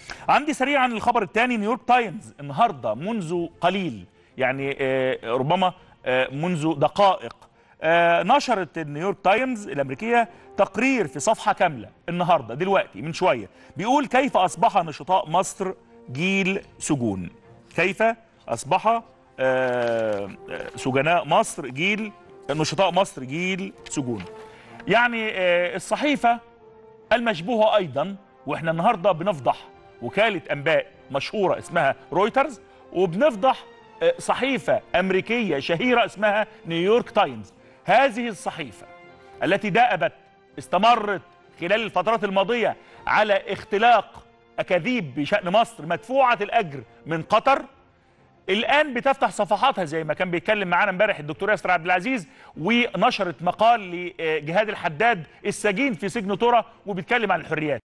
عندي سريعا الخبر الثاني نيويورك تايمز النهارده منذ قليل يعني آه، ربما آه، منذ دقائق آه، نشرت النيويورك تايمز الامريكيه تقرير في صفحه كامله النهارده دلوقتي من شويه بيقول كيف اصبح نشطاء مصر جيل سجون كيف اصبح آه، آه، سجناء مصر جيل نشطاء مصر جيل سجون يعني آه، الصحيفه المشبوهه ايضا واحنا النهارده بنفضح وكاله انباء مشهوره اسمها رويترز وبنفضح آه، صحيفه امريكيه شهيره اسمها نيويورك تايمز هذه الصحيفه التي دأبت استمرت خلال الفترات الماضيه على اختلاق اكاذيب بشان مصر مدفوعه الاجر من قطر الان بتفتح صفحاتها زي ما كان بيتكلم معانا امبارح الدكتور ياسر عبد العزيز ونشرت مقال لجهاد الحداد السجين في سجن ترى وبيتكلم عن الحريات